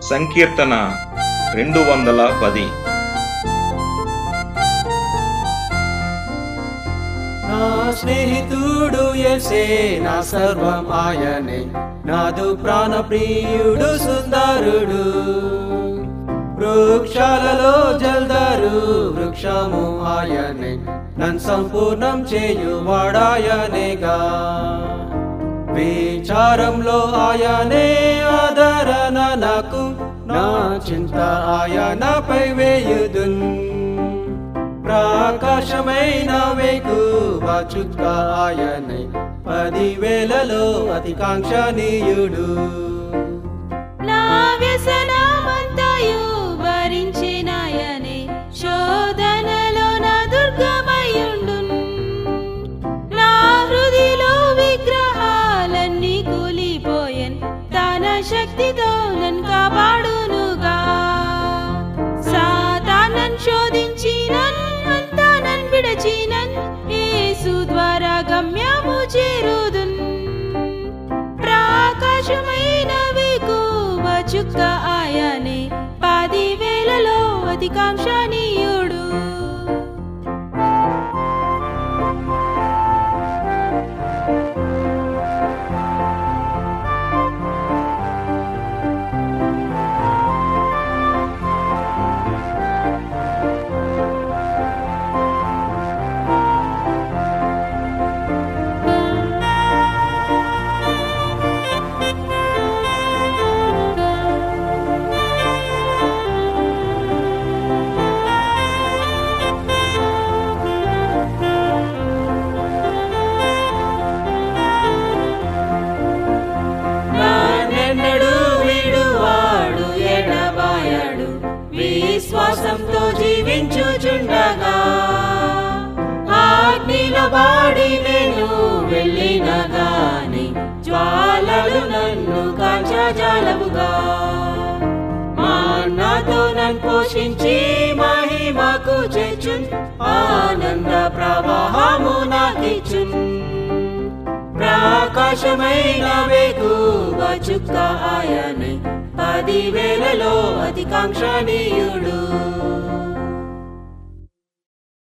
సంకీర్తన రెండు వందల పది నా స్నేహితుడు ఎసే నా సర్వం ఆయనే నాదు ప్రాణప్రియుడు సుందరుడు వృక్షాలలో జల్దారు వృక్షము ఆయనే నన్ సంపూర్ణం చేయువాడాయనేగా విచారంలో ఆయనే ఆదరణ నాకు నా చింత ఆయనపై వేయుదున్ ప్రకాశమైన వేకువ చుక్క ఆయనే పదివేలలో అతి కాంక్షణీయుడు నా వ్యసనమంతయు భరించినాయనే శోధనలో నా దుర్గమయుండున్ నా హృదిలో విగ్రహాలన్నీ కూలిపోయెన్ తన శక్తితో నన్ను కాపాడునుగా సాతానన్ శోధించినన్ అంతా నన్ విడచినన్ యేసు ద్వారా గమ్యము చేరుదున్ ప్రకాశమైన వేకువ చుక్క ఆయనే పదివేలలో అతి కాంక్షణీయుడు నాన్నెన్నడు వీడువాడు ఎడబాయడు విశ్వాసంతో జీవించుచుండగా ఆజ్ఞలో బాడి నేను వెళ్ళిన గాని జ్వాలలు నన్ను కాంచజాలవుగా మాన్నతో నన్ను పోషించి మహిమకు చేచున్ ఆనంద ప్రవాహము నాకిచున్ ప్రకాశమైన వేగువ చుక్క ఆయనే పదివేలలో అతి కాంక్షణీయుడు